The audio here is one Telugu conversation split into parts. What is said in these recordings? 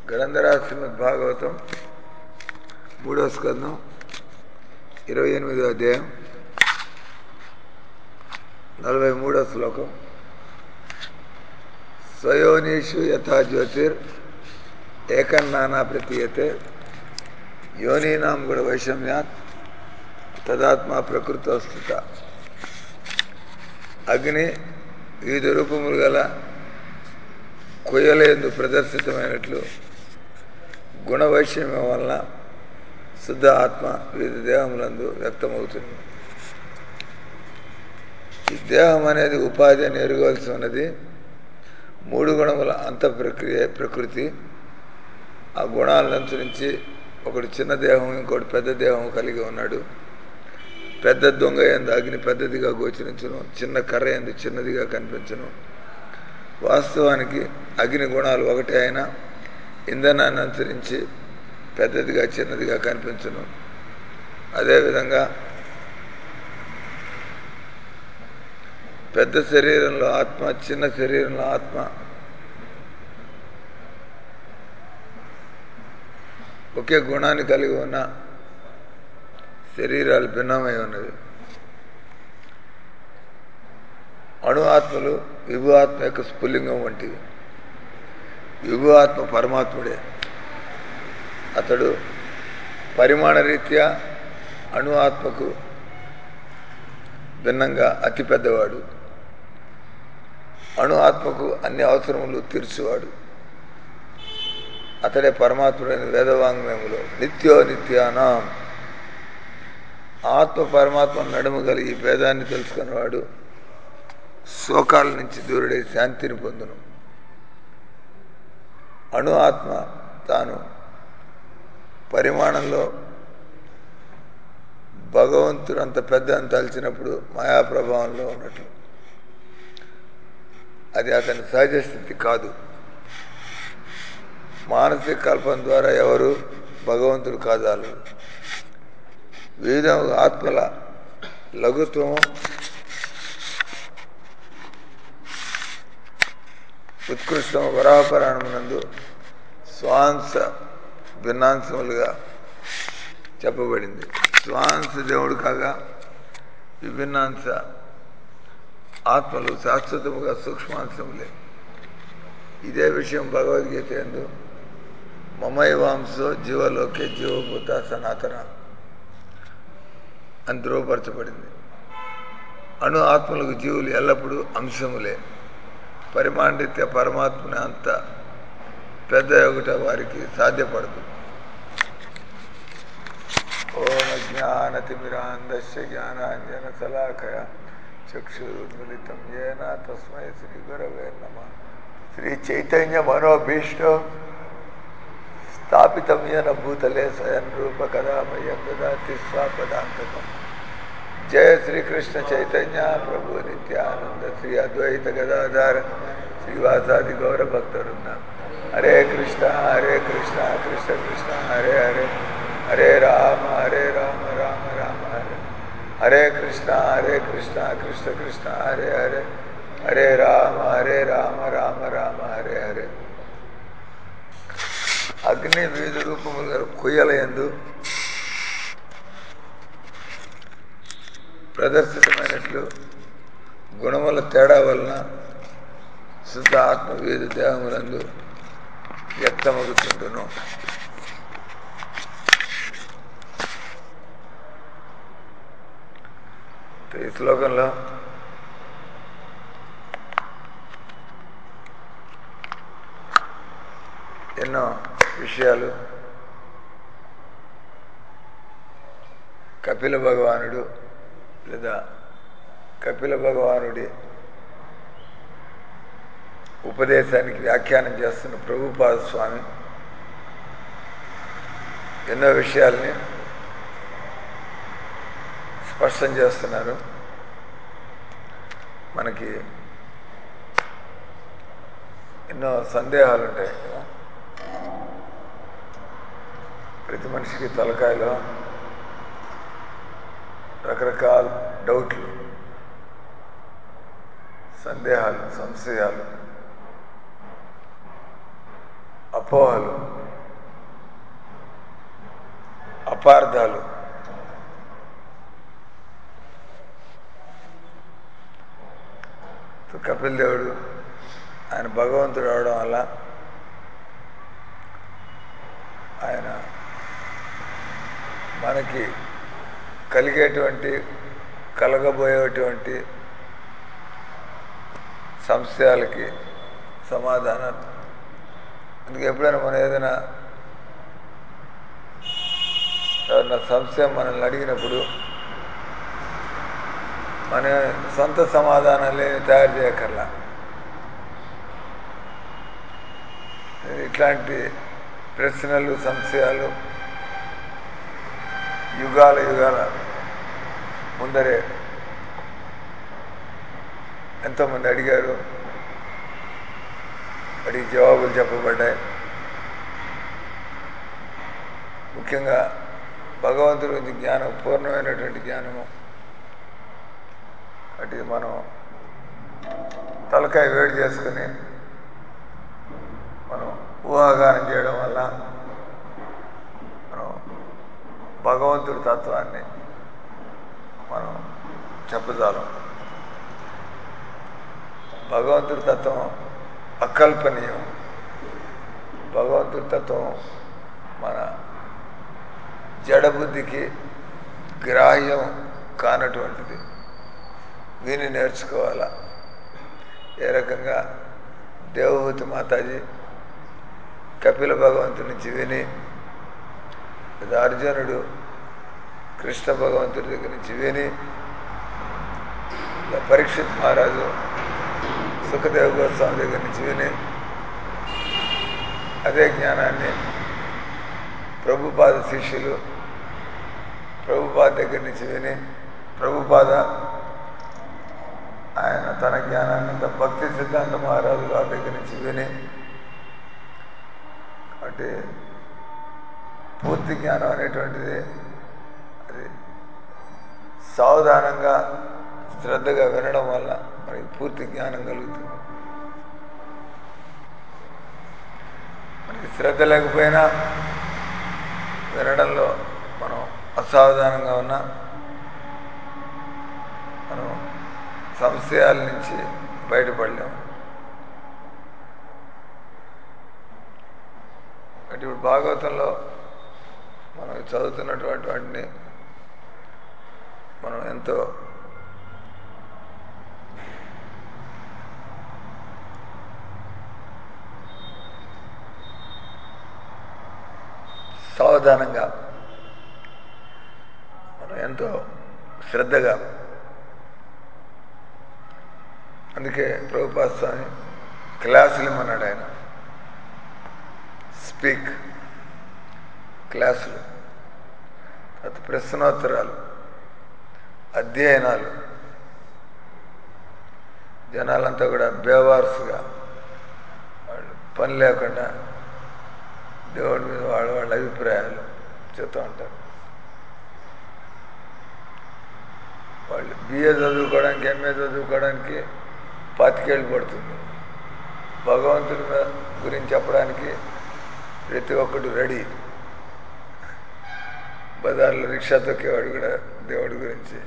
గ్రంథరా శ్రీమద్ భాగవతం మూడో స్కందం ఇరవై ఎనిమిదో అధ్యాయం నలభై మూడో శ్లోకం స్వయోనీషు యథా జ్యోతిర్ ఏకన్నానా ప్రతీయతే యోనీనాం కూడా వైషమ్యాత్ తదాత్మ ప్రకృతి వస్తుత అగ్ని వివిధ రూపములు గల కొయ్యలేందు ప్రదర్శితమైనట్లు గుణవైషమ్యం వలన శుద్ధ ఆత్మ వివిధ దేహములందు వ్యక్తమవుతుంది ఈ దేహం అనేది ఉపాధి అని ఎరగవలసి ఉన్నది మూడు గుణముల అంత ప్రక్రియ ప్రకృతి ఆ గుణాలను అనుసరించి ఒకడు చిన్న దేహం ఇంకోటి పెద్ద దేహం కలిగి ఉన్నాడు పెద్ద దొంగ ఎందు అగ్ని పెద్దదిగా గోచరించను చిన్న కర్ర ఎందు చిన్నదిగా కనిపించను వాస్తవానికి అగ్ని గుణాలు ఒకటే అయినా ఇంధనాన్ని అనుసరించి పెద్దదిగా చిన్నదిగా కనిపించను అదేవిధంగా పెద్ద శరీరంలో ఆత్మ చిన్న శరీరంలో ఆత్మ ఒకే గుణాన్ని కలిగి ఉన్న శరీరాలు భిన్నమై ఉన్నవి అణు ఆత్మలు విభు ఆత్మ యొక్క స్ఫుల్లింగం వంటివి విభు ఆత్మ పరమాత్ముడే అతడు పరిమాణ రీత్యా అణు ఆత్మకు భిన్నంగా అతి పెద్దవాడు అణు ఆత్మకు అన్ని అవసరములు తీర్చువాడు అతడే పరమాత్ముడైన వేదవాంగ్మయములో నిత్యో నిత్యానం ఆత్మ పరమాత్మ నడుము కలిగి భేదాన్ని తెలుసుకున్నవాడు శోకాల నుంచి దూరుడై శాంతిని పొందును అణు ఆత్మ తాను పరిమాణంలో భగవంతుడు అంత పెద్ద అని తలిచినప్పుడు మాయాప్రభావంలో ఉన్నట్లు అది అతని సహజ స్థితి కాదు మానసిక కల్పన ద్వారా ఎవరు భగవంతుడు కాదాలు వివిధ ఆత్మల లఘుత్వము ఉత్కృష్టం వరాహపరాణమునందు స్వాంస భిన్నాంశములుగా చెప్పబడింది స్వాంస దేవుడు కాగా విభిన్నాంశ ఆత్మలు శాశ్వతముగా సూక్ష్మాంశములే ఇదే విషయం భగవద్గీత ఎందు మమైవాంశో జీవలోకే జీవభూత సనాతన అని ధృవపరచబడింది అణు ఆత్మలకు జీవులు ఎల్లప్పుడూ అంశములే పరిమాణిత్య పరమాత్మని అంత పెద్ద ఒకట వారికి సాధ్యపడదు ఓం జ్ఞానతిమిరాంధస్య జ్ఞానాంజన శలాకయ చక్షురున్మిళితం ఏన తస్మై శ్రీ గురవే నమ శ్రీ చైతన్య మనోభీష్టం స్థాపితం ఏన భూతలే స్వయం రూప కదా మయం దదాతి స్వాపదాంతకం జయ శ్రీకృష్ణ చైతన్య ప్రభు నిత్యానంద శ్రీ అద్వైత గదాధార శ్రీవాసాది గౌర భక్తరుంద హరే కృష్ణ హరే కృష్ణ కృష్ణ కృష్ణ హరే హరే హరే రామ హరే రామ రామ రామ హరే హరే కృష్ణ హరే కృష్ణ కృష్ణ కృష్ణ హరే హరే హరే రామ హరే రామ రామ రామ హరే హరే అగ్ని వివిధ రూపములు గల కొయ్యల ఎందు ప్రదర్శితమైనట్లు గుణముల తేడా వలన శుద్ధ ఆత్మ వివిధ దేహములందు వ్యక్తమవుతుంటును ఈ శ్లోకంలో ఎన్నో విషయాలు కపిల భగవానుడు లేదా కపిల భగవానుడి ఉపదేశానికి వ్యాఖ్యానం చేస్తున్న ప్రభుపాద స్వామి ఎన్నో విషయాల్ని స్పష్టం చేస్తున్నారు మనకి ఎన్నో సందేహాలు ఉంటాయి కదా ప్రతి మనిషికి తలకాయలో రకరకాల డౌట్లు సందేహాలు సంశయాలు అపోహలు అపార్థాలు కపిల్ దేవుడు ఆయన భగవంతుడు అవడం వల్ల ఆయన మనకి కలిగేటువంటి కలగబోయేటువంటి సంశయాలకి సమాధానాలు అందుకే ఎప్పుడైనా మనం ఏదైనా ఎవరన్నా సంశయం మనల్ని అడిగినప్పుడు మన సొంత సమాధానాలే తయారు చేయక్కర్లా ఇట్లాంటి ప్రశ్నలు సంశయాలు యుగాల యుగాల ముందరే ఎంతోమంది అడిగారు వాటికి జవాబులు చెప్పబడ్డాయి ముఖ్యంగా భగవంతుడి గురించి జ్ఞానం పూర్ణమైనటువంటి జ్ఞానము అటు మనం తలకాయ వేడి చేసుకుని మనం ఊహాగానం చేయడం వల్ల మనం భగవంతుడి తత్వాన్ని మనం చెప్పజాలం భగవంతుడి తత్వం అకల్పనీయం భగవంతుడి తత్వం మన జడబుద్ధికి గ్రాహ్యం కానటువంటిది విని నేర్చుకోవాలా ఏ రకంగా దేవహూతి మాతాజీ కపిల భగవంతుడి నుంచి విని లేదా అర్జునుడు కృష్ణ భగవంతుడి దగ్గర నుంచి విని ఇలా పరీక్షిత్ మహారాజు సుఖదేవ గోస్వామి దగ్గర నుంచి విని అదే జ్ఞానాన్ని ప్రభుపాద శిష్యులు ప్రభుపాద దగ్గర నుంచి విని ప్రభుపాద ఆయన తన జ్ఞానాన్ని అంతా భక్తి సిద్ధాంత మహారాజు గారి దగ్గర నుంచి విని అంటే పూర్తి జ్ఞానం అనేటువంటిది అది సావధానంగా శ్రద్ధగా వినడం వల్ల మనకి పూర్తి జ్ఞానం కలుగుతుంది మనకి శ్రద్ధ లేకపోయినా వినడంలో మనం అసావధానంగా ఉన్నా మనం సంశయాల నుంచి బయటపడలేము అంటే ఇప్పుడు భాగవతంలో మనం చదువుతున్నటువంటి వాటిని మనం ఎంతో సావధానంగా మనం ఎంతో శ్రద్ధగా అందుకే ప్రభుపాద స్వామి క్లాసులు ఇమ్మన్నాడు ఆయన స్పీక్ క్లాసులు తర్వాత ప్రశ్నోత్తరాలు అధ్యయనాలు జనాలంతా కూడా బేవార్సుగా వాళ్ళు పని లేకుండా దేవుడి మీద వాళ్ళ వాళ్ళ అభిప్రాయాలు చెప్తూ ఉంటారు వాళ్ళు బిఏ చదువుకోవడానికి ఎంఏ చదువుకోవడానికి పాతికేళ్ళు పడుతుంది భగవంతుడి మీద గురించి చెప్పడానికి ప్రతి ఒక్కడు రెడీ బజార్లో రిక్షా తొక్కేవాడు కూడా దేవుడి గురించి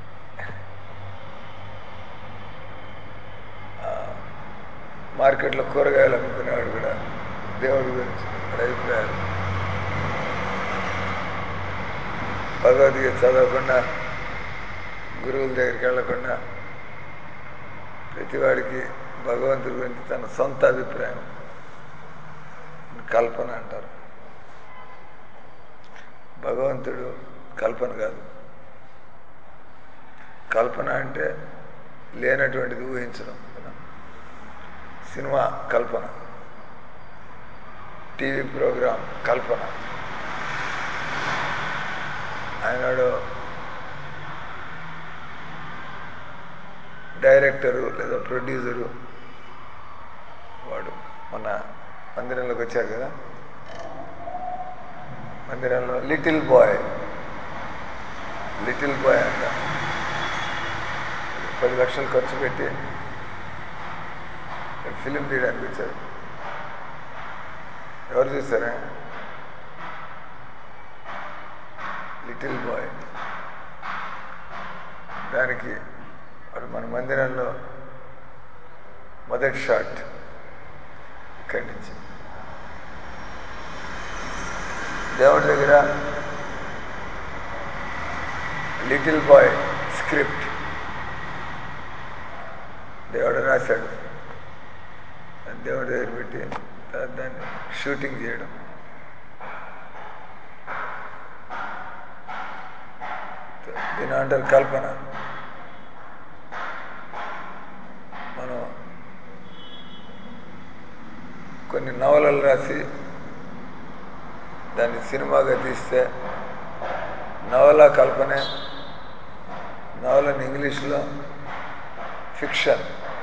మార్కెట్లో కూరగాయలు అమ్ముకునేవాడు కూడా దేవుడి గురించి వాడి అభిప్రాయాలు భగవద్గీత చదవకుండా గురువుల దగ్గరికి వెళ్లకుండా ప్రతివాడికి భగవంతుడి గురించి తన సొంత అభిప్రాయం కల్పన అంటారు భగవంతుడు కల్పన కాదు కల్పన అంటే లేనటువంటిది ఊహించడం కదా సినిమా కల్పన టీవీ ప్రోగ్రాం కల్పన ఆయనాడు డైరెక్టరు లేదా ప్రొడ్యూసరు వాడు మన మందిరంలోకి వచ్చారు కదా మందిరంలో లిటిల్ బాయ్ లిటిల్ బాయ్ అంట పది లక్షలు ఖర్చు పెట్టి ఫిలిం తీయడానికి వచ్చారు ఎవరు చూసారా లిటిల్ బాయ్ దానికి మరి మన మందిరంలో మొదటి షాట్ ఇక్కడి నుంచి దేవుడి దగ్గర లిటిల్ బాయ్ స్క్రిప్ట్ దేవుడు రాశాడు అది దేవుడి దగ్గర పెట్టి తర్వాత దాన్ని షూటింగ్ చేయడం దీని అంటారు కల్పన మనం కొన్ని నవలలు రాసి దాన్ని సినిమాగా తీస్తే నవల కల్పనే నవలని ఇంగ్లీష్లో ఫిక్షన్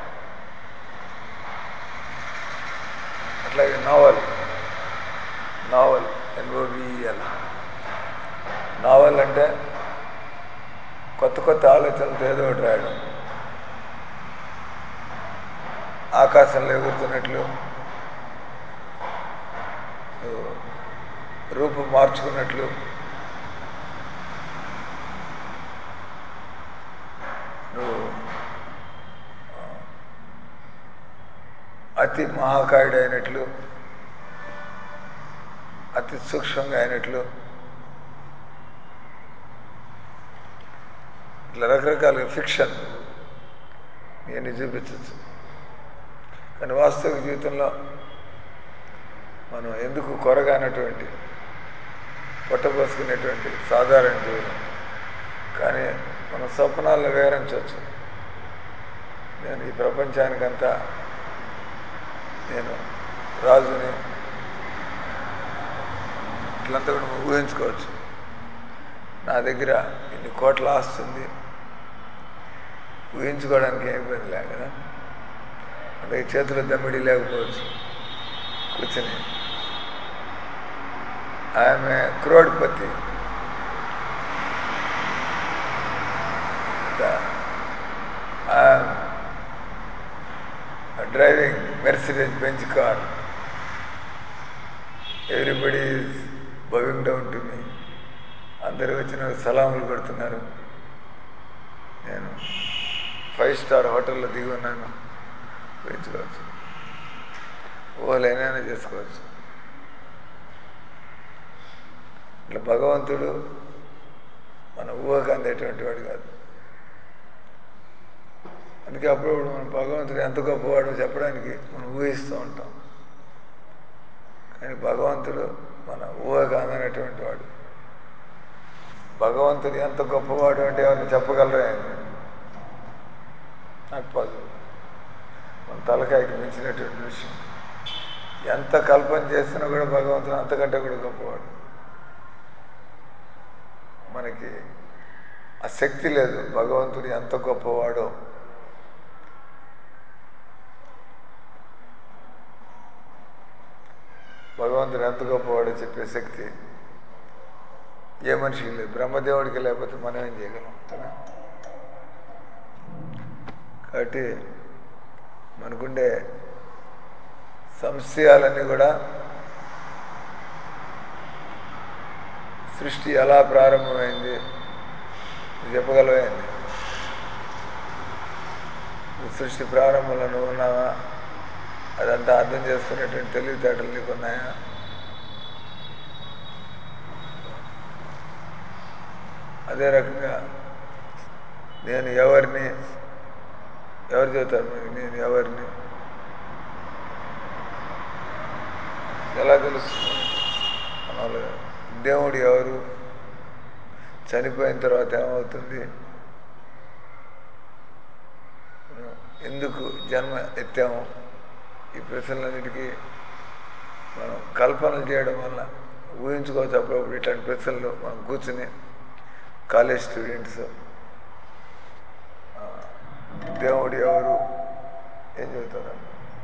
అట్లాగే నావల్ నావల్ ఎన్ఓవిఎల్ నావల్ అంటే కొత్త కొత్త ఆలోచనలతో ఏదో ఒకటి రాయడం ఆకాశంలో ఎగురుతున్నట్లు రూపం మార్చుకున్నట్లు నువ్వు అతి మహాకాయుడు అయినట్లు అతి సూక్ష్మంగా అయినట్లు ఇట్లా రకరకాల ఫిక్షన్ ఇవన్నీ చూపించవచ్చు కానీ వాస్తవిక జీవితంలో మనం ఎందుకు కొరగానటువంటి పొట్టపోసుకునేటువంటి సాధారణ జీవితం కానీ మన స్వప్నాలను వివరించవచ్చు నేను ఈ ప్రపంచానికంతా నేను రాజుని ఇట్లంతా కూడా మనం ఊహించుకోవచ్చు నా దగ్గర ఇన్ని కోట్ల ఆస్తుంది ఊహించుకోవడానికి ఏం ఇబ్బంది లే కదా అందుకే చేతిలో దమ్మిడి లేకపోవచ్చు కూర్చొని ఆమె crorepati driving Mercedes Benz car everybody is bowing down to me అందరూ వచ్చిన సలాములు కొడుతున్నారు నేను ఫైవ్ స్టార్ హోటల్లో దిగి ఉన్నాను పెంచుకోవచ్చు ఊహలైనా చేసుకోవచ్చు ఇట్లా భగవంతుడు మన ఊహకు అందేటువంటి వాడు కాదు అందుకే అప్పుడప్పుడు మనం భగవంతుడు ఎంత గొప్పవాడో చెప్పడానికి మనం ఊహిస్తూ ఉంటాం కానీ భగవంతుడు మన ఊహకు అందనటువంటి వాడు భగవంతుడు ఎంత గొప్పవాడు అంటే ఎవరిని చెప్పగలరా ఆయన నాకు పాజిబుల్ మన తలకాయకి మించినటువంటి విషయం ఎంత కల్పన చేసినా కూడా భగవంతుడు అంతకంటే కూడా గొప్పవాడు మనకి ఆ శక్తి లేదు భగవంతుడు ఎంత గొప్పవాడో భగవంతుడు ఎంత గొప్పవాడో చెప్పే శక్తి ఏ మనిషికి లేదు బ్రహ్మదేవుడికి లేకపోతే మనం ఏం చేయగలం కదా కాబట్టి మనకుండే సంశయాలన్నీ కూడా సృష్టి ఎలా ప్రారంభమైంది నువ్వు చెప్పగలవేంది నువ్వు సృష్టి ప్రారంభంలో నువ్వు ఉన్నావా అదంతా అర్థం చేసుకునేటువంటి తెలివితేటలు నీకు ఉన్నాయా అదే రకంగా నేను ఎవరిని ఎవరు చెబుతారు మనకి నేను ఎవరిని ఎలా తెలుస్తుంది మన వాళ్ళు దేవుడు ఎవరు చనిపోయిన తర్వాత ఏమవుతుంది ఎందుకు జన్మ ఎత్తాము ఈ ప్రశ్నలన్నిటికీ మనం కల్పనలు చేయడం వల్ల ఊహించుకోవచ్చు అప్పుడప్పుడు ఇట్లాంటి ప్రశ్నలు మనం కూర్చుని కాలేజ్ స్టూడెంట్స్ దేవుడు ఎవరు ఏం చెబుతారు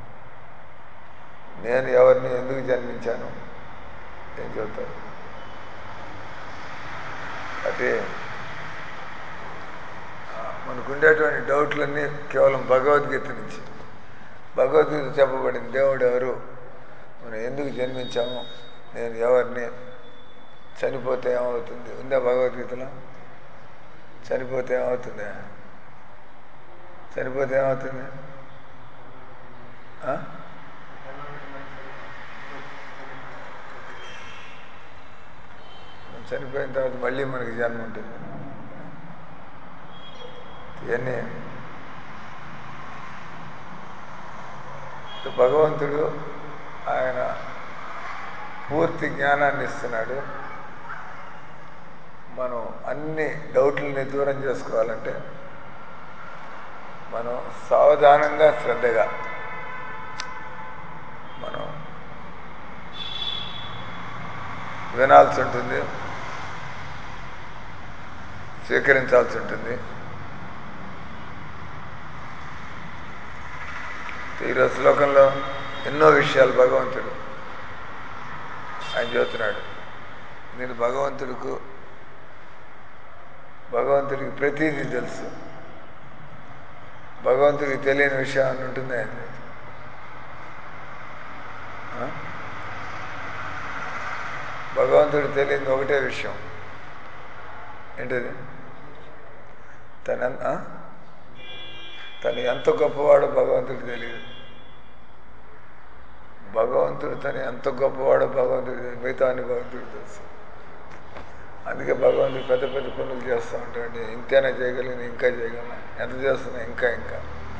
నేను ఎవరిని ఎందుకు జన్మించాను ఏం చెబుతారు అంటే మనకు ఉండేటువంటి డౌట్లన్నీ కేవలం భగవద్గీత నుంచి భగవద్గీత చెప్పబడింది దేవుడు ఎవరు మనం ఎందుకు జన్మించాము నేను ఎవరిని చనిపోతే ఏమవుతుంది ఉందా భగవద్గీతలో చనిపోతే ఏమవుతుంది చనిపోతే ఏమవుతుంది ఆ? చనిపోయిన తర్వాత మళ్ళీ మనకి జన్మ ఉంటుంది ఇవన్నీ భగవంతుడు ఆయన పూర్తి జ్ఞానాన్ని ఇస్తున్నాడు మనం అన్ని డౌట్లని దూరం చేసుకోవాలంటే మనం సావధానంగా శ్రద్ధగా మనం వినాల్సి ఉంటుంది స్వీకరించాల్సి ఉంటుంది ఈరోజు శ్లోకంలో ఎన్నో విషయాలు భగవంతుడు ఆయన చెబుతున్నాడు నేను భగవంతుడికు భగవంతుడికి ప్రతిదీ తెలుసు భగవంతుడికి తెలియని విషయం అని ఉంటుంది ఆయన ఆ? భగవంతుడికి తెలియని ఒకటే విషయం ఏంటిది తన ఆ? తను ఎంత గొప్పవాడో భగవంతుడికి తెలియదు భగవంతుడు తను ఎంత గొప్పవాడో భగవంతుడికి తెలియదు మిగతా అన్ని భగవంతుడికి తెలుసు అందుకే భగవంతుడు పెద్ద పెద్ద పనులు చేస్తూ ఉంటాడు ఇంతైనా చేయగలిగిన ఇంకా చేయగలను ఎంత చేస్తున్నా ఇంకా ఇంకా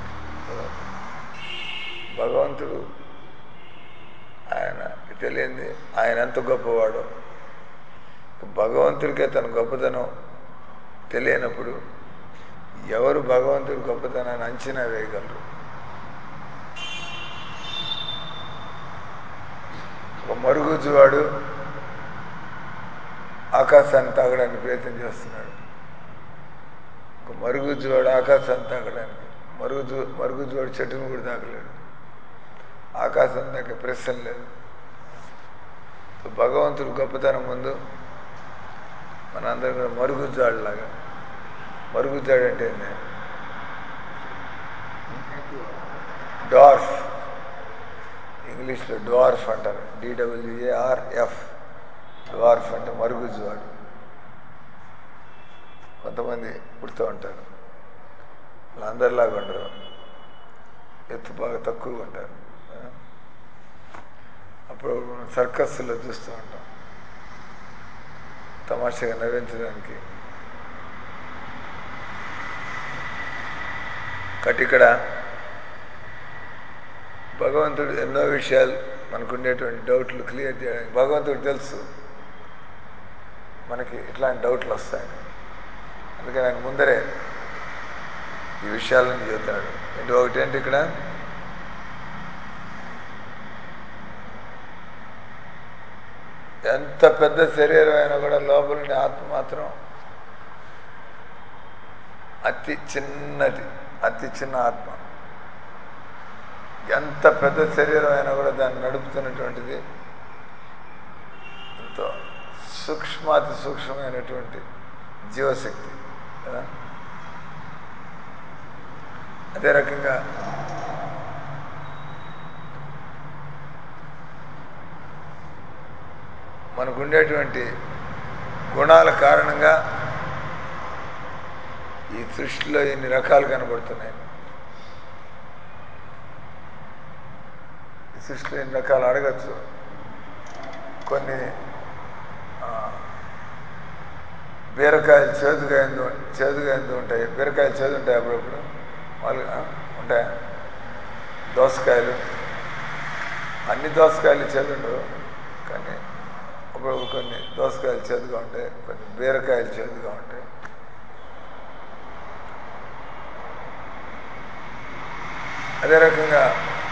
భగవంతుడు ఆయన తెలియంది ఆయన ఎంత గొప్పవాడో భగవంతుడికే తన గొప్పతనం తెలియనప్పుడు ఎవరు భగవంతుడి గొప్పతనాన్ని అంచనా వేయగలరు ఒక మరుగుజ్జువాడు ఆకాశాన్ని తాగడానికి ప్రయత్నం చేస్తున్నాడు ఒక మరుగుజ్జువాడు ఆకాశాన్ని తాగడానికి మరుగుజ్జు మరుగుజ్జువాడు చెట్టును కూడా తాగలేడు ఆకాశం తాకే ప్రశ్న లేదు భగవంతుడు గొప్పతనం ముందు మనందరం కూడా మరుగుజ్జాడులాగా మరుగుజ్జాడు అంటే ఏంది డార్ఫ్ ఇంగ్లీష్లో డ్వార్ఫ్ అంటారు డిడబ్ల్యూఏఆర్ఎఫ్ డ్వార్ఫ్ అంటే మరుగుజ్జువాడు కొంతమంది పుడుతూ ఉంటారు వాళ్ళందరిలాగా ఉండరు ఎత్తు బాగా తక్కువగా ఉంటారు అప్పుడు మనం సర్కస్లో చూస్తూ ఉంటాం తమాషగా నవ్వించడానికి కాబట్టి ఇక్కడ భగవంతుడు ఎన్నో విషయాలు మనకు ఉండేటువంటి డౌట్లు క్లియర్ చేయడానికి భగవంతుడు తెలుసు మనకి ఇట్లాంటి డౌట్లు వస్తాయని అందుకని ఆయన ముందరే ఈ విషయాలను చెబుతాడు ఏంటి ఒకటి ఏంటి ఇక్కడ ఎంత పెద్ద శరీరం అయినా కూడా లోపలని ఆత్మ మాత్రం అతి చిన్నది అతి చిన్న ఆత్మ ఎంత పెద్ద శరీరం అయినా కూడా దాన్ని నడుపుతున్నటువంటిది ఎంతో సూక్ష్మాతి సూక్ష్మమైనటువంటి జీవశక్తి కదా అదే రకంగా మనకు ఉండేటువంటి గుణాల కారణంగా ఈ సృష్టిలో ఎన్ని రకాలు కనబడుతున్నాయి ఈ సృష్టిలో ఎన్ని రకాలు అడగచ్చు కొన్ని ఆ, బీరకాయలు చేదుగా ఎందు చేదుగా ఎందు ఉంటాయి బీరకాయలు చేదు ఉంటాయి అప్పుడప్పుడు వాళ్ళు ఆ, ఉంటాయా దోసకాయలు అన్ని దోసకాయలు చేదు ఉండవు కానీ అప్పుడు కొన్ని దోసకాయలు చేదుగా ఉంటాయి కొన్ని బీరకాయలు చేదుగా ఉంటాయి అదే రకంగా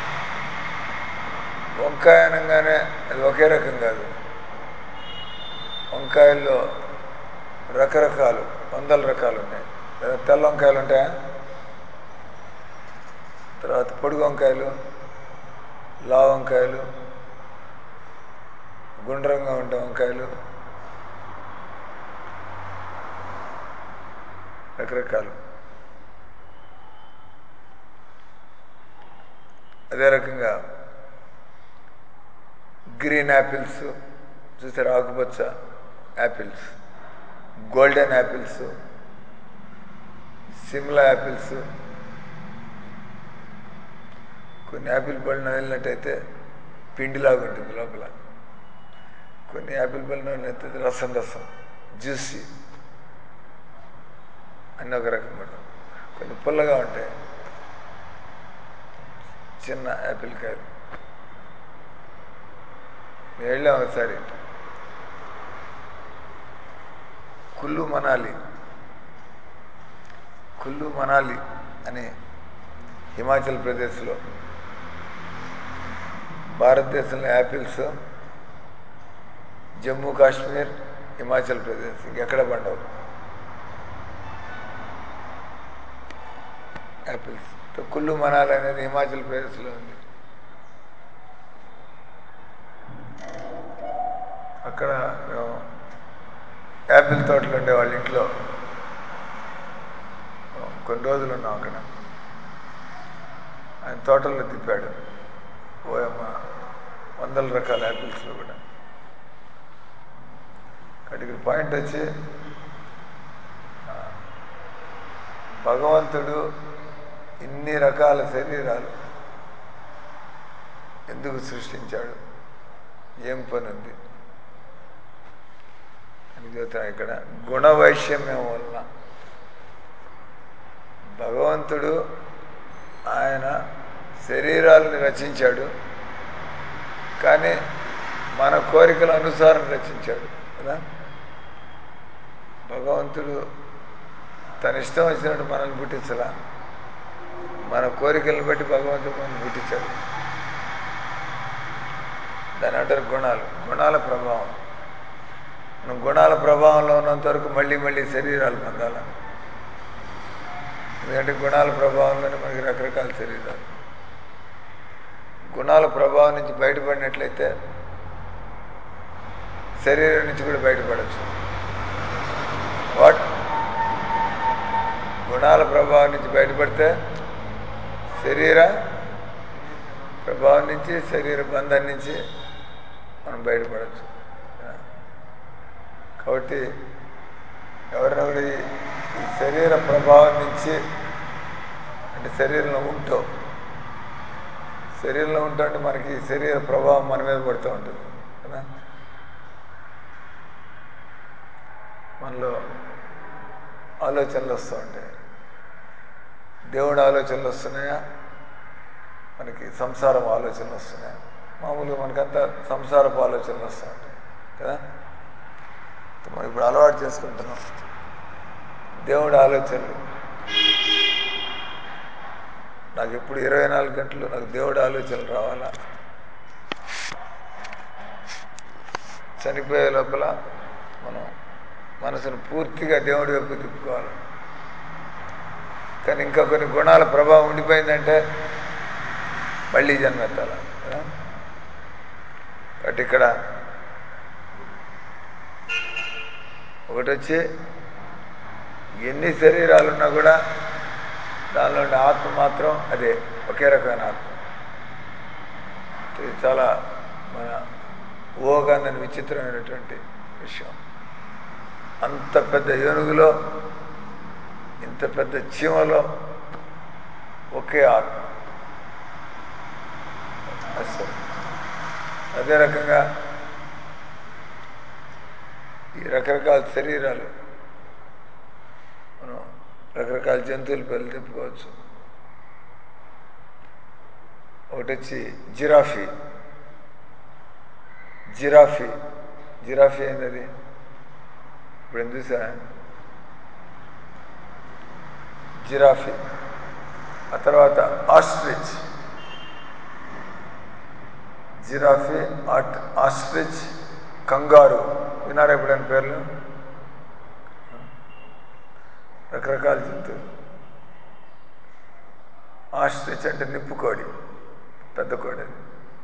వంకాయ అనగానే అది ఒకే రకం కాదు వంకాయల్లో రకరకాలు వందల రకాలు ఉన్నాయి లేదా తెల్ల వంకాయలు ఉంటాయా తర్వాత పొడుగు వంకాయలు లా వంకాయలు గుండ్రంగా ఉండే వంకాయలు రకరకాలు అదే రకంగా గ్రీన్ యాపిల్స్ చూసారు ఆకుపచ్చ apples golden apples Simla apples కొన్ని యాపిల్ పళ్ళు వెళ్ళినట్టయితే పిండిలాగా ఉంటుంది లోపల కొన్ని యాపిల్ పళ్ళు వెళ్ళినట్టయితే రసం రసం జ్యూసీ అన్ని ఒక రకంగా ఉంటుంది కొన్ని పుల్లగా ఉంటాయి చిన్న యాపిల్ కాయలు మేము వెళ్ళాం ఒకసారి కుల్లు మనాలి కుల్లు మనాలి అని హిమాచల్ ప్రదేశ్లో భారతదేశంలో యాపిల్స్ జమ్మూ కాశ్మీర్ హిమాచల్ ప్రదేశ్ ఇంకెక్కడ పండవు యాపిల్స్ కుల్లు మనాలి అనేది హిమాచల్ ప్రదేశ్లో ఉంది అక్కడ మేము యాపిల్ తోటలు ఉండే వాళ్ళ ఇంట్లో కొన్ని రోజులు ఉన్నాం అక్కడ ఆయన తోటల్లో తిప్పాడు ఓయమ్మ వందల రకాల యాపిల్స్లో కూడా కాబట్టి పాయింట్ వచ్చి ఆ, భగవంతుడు ఇన్ని రకాల శరీరాలు ఎందుకు సృష్టించాడు ఏం పని ఉంది అని చెబుతాను ఇక్కడ గుణవైషమ్యం వలన భగవంతుడు ఆయన శరీరాలను రచించాడు కానీ మన కోరికల అనుసారం రచించాడు కదా భగవంతుడు తన ఇష్టం వచ్చినట్టు మనల్ని పుట్టించలా మన కోరికలను బట్టి భగవంతుడు మనల్ని పుట్టించాడు దాని అంటారు గుణాలు గుణాల ప్రభావం మనం గుణాల ప్రభావంలో ఉన్నంత వరకు మళ్ళీ మళ్ళీ శరీరాలు పొందాల ఎందుకంటే గుణాల ప్రభావంలోనే మనకి రకరకాల శరీరాలు గుణాల ప్రభావం నుంచి బయటపడినట్లయితే శరీరం నుంచి కూడా బయటపడచ్చు వాట్ గుణాల ప్రభావం నుంచి బయటపడితే శరీర ప్రభావం నుంచి శరీర బంధం నుంచి మనం బయటపడచ్చు కాబట్టి ఎవరెవరి ఈ శరీర ప్రభావం నుంచి అంటే శరీరంలో ఉంటూ శరీరంలో ఉంటుంటే మనకి ఈ శరీర ప్రభావం మన మీద పడుతూ ఉంటుంది కదా మనలో ఆలోచనలు వస్తూ ఉంటాయి దేవుడు ఆలోచనలు వస్తున్నాయా మనకి సంసారం ఆలోచనలు వస్తున్నాయా మామూలుగా మనకంతా సంసారపు ఆలోచనలు వస్తూ ఉంటాయి కదా మనం ఇప్పుడు అలవాటు చేసుకుంటున్నాం దేవుడి ఆలోచనలు నాకు ఎప్పుడు ఇరవై నాలుగు గంటలు నాకు దేవుడి ఆలోచనలు రావాలా చనిపోయే లోపల మనం మనసును పూర్తిగా దేవుడి వైపు తిప్పుకోవాలి కానీ ఇంకా కొన్ని గుణాల ప్రభావం ఉండిపోయిందంటే మళ్ళీ జన్మెత్తాల కదా కాబట్టి ఇక్కడ ఒకటి వచ్చి ఎన్ని శరీరాలు ఉన్నా కూడా దానిలో ఉండే ఆత్మ మాత్రం అదే ఒకే రకమైన ఆత్మ ఇది చాలా మన ఊహగాందని విచిత్రమైనటువంటి విషయం అంత పెద్ద ఏనుగులో ఇంత పెద్ద చీమలో ఒకే ఆత్మ అసలు అదే రకంగా ఈ రకరకాల శరీరాలు మనం రకరకాల జంతువుల పేర్లు చెప్పుకోవచ్చు ఒకటి వచ్చి జిరాఫీ జిరాఫీ జిరాఫీ అయినది ఇప్పుడు ఏం చూసా జిరాఫీ ఆ తర్వాత ఆస్ట్రిచ్ జిరాఫీ ఆట్ ఆస్ట్రిచ్ కంగారు వినారా ఎప్పుడైనా పేర్లు రకరకాల జంతువులు ఆస్ట్రిచ్ అంటే నిప్పుకోడి పెద్ద కోడి అది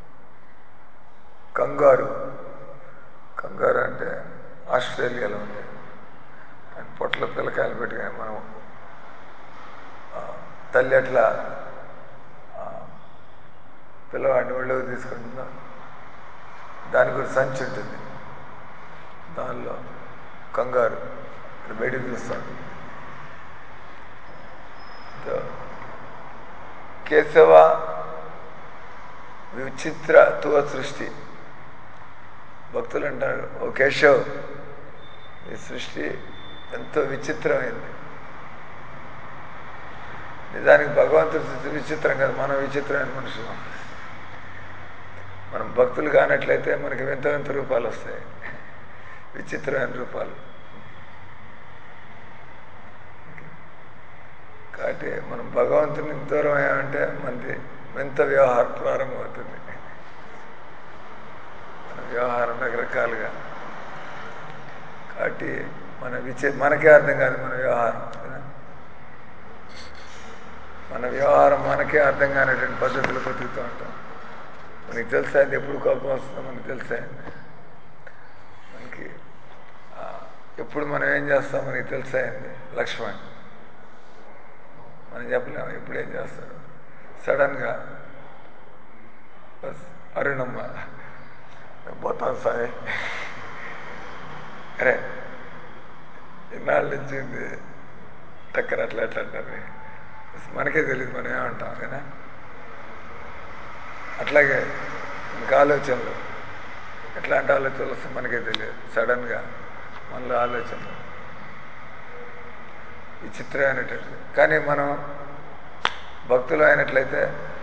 కంగారు కంగారు అంటే ఆస్ట్రేలియాలో ఉంది అండ్ పొట్ల పిల్లకాయలు పెట్టుకుని మనం ఆ, తల్లి అట్లా ఆ, పిల్లవాడిని ఒళ్ళోకి తీసుకుంటుందా దానికి కూడా సంచి ఉంటుంది దానిలో కంగారు ఇక్కడ బయటకు చూస్తాం తో కేశవ విచిత్ర తువ సృష్టి భక్తులు అంటారు ఓ కేశవ్ ఈ సృష్టి ఎంతో విచిత్రమైంది నిజానికి భగవంతుడి సృష్టి విచిత్రం కాదు మనం విచిత్రమైన మనుషులు మనం భక్తులు కానట్లయితే మనకి వింత వింత రూపాలు వస్తాయి విచిత్రమైన రూపాలు కాబట్టి మనం భగవంతుని దూరం అయ్యామంటే మనది వింత వ్యవహారం ప్రారంభమవుతుంది మన వ్యవహారం రకరకాలుగా కాబట్టి మన విచే మనకే అర్థం కాదు మన వ్యవహారం కదా మన వ్యవహారం మనకే అర్థం కానటువంటి పద్ధతులు బతుకుతూ ఉంటాం మనకి తెలుసా అది ఎప్పుడు కోపం వస్తుందో మనకి తెలుసా మనకి ఆ, ఎప్పుడు మనం ఏం చేస్తాం మనకి తెలుసా లక్ష్మణ్ మనం చెప్పలేము ఎప్పుడు ఏం చేస్తాడు సడన్గా బస్ అరుణమ్మ నేను పోతాను సాయి అరే ఇన్నాళ్ళ నుంచి ఉంది టక్కన అట్లా అట్లా అంటారు బస్ మనకే తెలియదు మనం ఏమంటాం కదా అట్లాగే మనకు ఆలోచనలు ఎట్లాంటి ఆలోచనలు వస్తాయి మనకే తెలియదు సడన్గా మనలో ఆలోచనలు విచిత్రమైనటువంటి కానీ మనం భక్తులు అయినట్లయితే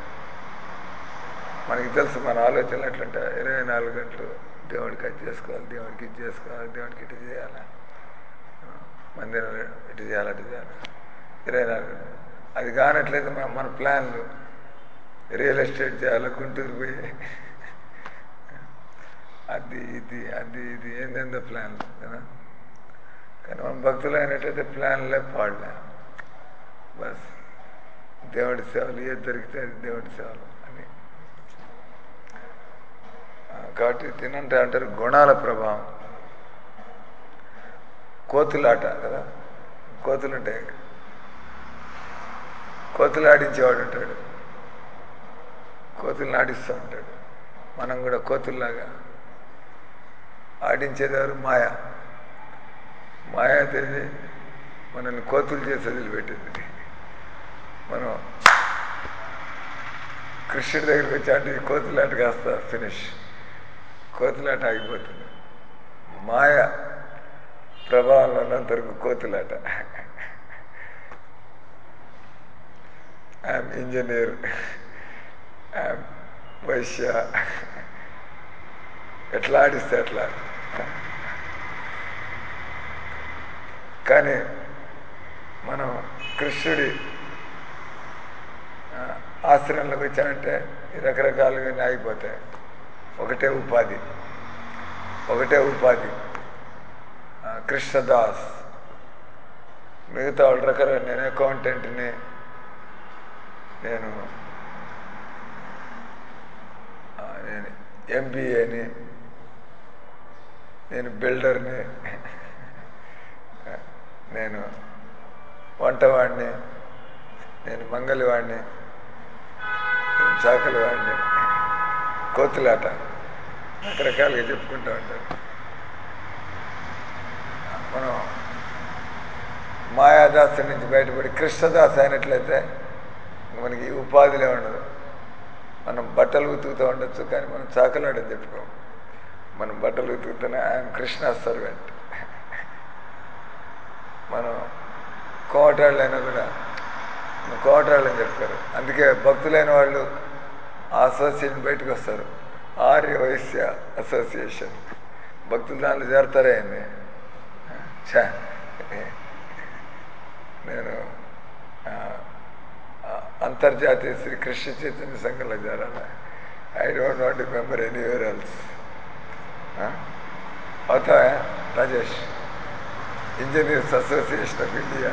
మనకి తెలుసు మన ఆలోచనలు ఎట్లంటే ఇరవై నాలుగు గంటలు దేవుడికి అది చేసుకోవాలి దేవుడికి ఇది చేసుకోవాలి దేవుడికి ఇటు చేయాలి మందిరం ఇటు చేయాలి అటు చేయాలి ఇరవై నాలుగు గంటలు. అది కానట్లయితే మన మన ప్లాన్లు రియల్ ఎస్టేట్ చేయాలి గుంటూరు పోయి అది ఇది అది ఇది ఏందేందో ప్లాన్లు కదా కానీ మనం భక్తులు అయినట్టయితే ప్లాన్లే పాడలే బస్ దేవుడి సేవలు ఏది దొరికితే అది దేవుడి సేవలు అని ఆ, కాబట్టి తినంటే అంటారు గుణాల ప్రభావం కోతులాట కదా కోతులు ఉంటాయి కోతులు ఆడించేవాడు ఉంటాడు కోతులు ఆడిస్తూ ఉంటాడు మనం కూడా కోతుల్లాగా ఆడించేదారు మాయ మాయాదేవి మనల్ని కోతులు చేసి వదిలిపెట్టింది మనం కృష్ణుడి దగ్గరికి వచ్చి అంటే ఈ కోతులాట కాస్త ఫినిష్ కోతులాట ఆగిపోతుంది మాయ ప్రభావంలో ఉన్నంతవరకు కోతులాట ఐఎమ్ ఇంజనీర్ ఐఎమ్ వైశ్య ఎట్లా ఆడిస్తే అట్లా కానీ మనం కృష్ణుడి ఆ, ఆశ్రయంలోకి వచ్చామంటే ఈ రకరకాలుగా ఆగిపోతాయి ఒకటే ఉపాధి ఒకటే ఉపాధి ఆ, కృష్ణదాస్ మిగతా వాళ్ళు రకరకాల నేను అకౌంటెంట్ని నేను ఆ, నేను ఎంబీఏని నేను బిల్డర్ని నేను వంటవాడిని నేను మంగళవాడిని నేను చాకలివాడిని కోతులాట రకరకాలుగా చెప్పుకుంటూ ఉంటారు మనం మాయాదాసు నుంచి బయటపడి కృష్ణదాస్ అయినట్లయితే మనకి ఈ ఉపాధిలే ఉండదు మనం బట్టలు ఉతుకుతూ ఉండొచ్చు కానీ మనం చాకలాడని చెప్పుకోం మనం బట్టలు ఉతుకుతూనే ఐఎమ్ కృష్ణ సర్వెంట్ మనం కోటాళ్ళు అయినా కూడా మనం కోటాళ్ళు అని చెప్తారు అందుకే భక్తులైన వాళ్ళు ఆ అసోసియేషన్ బయటకు వస్తారు ఆర్య వైశ్య అసోసియేషన్ భక్తులు దాంట్లో చేరతారే అయింది ఛా నేను ఆ, ఆ, అంతర్జాతీయ శ్రీ కృష్ణ చైతన్య సంఘంలో చేరాలి I don't want member anywhere else అవుతావా Rajesh engineers association of India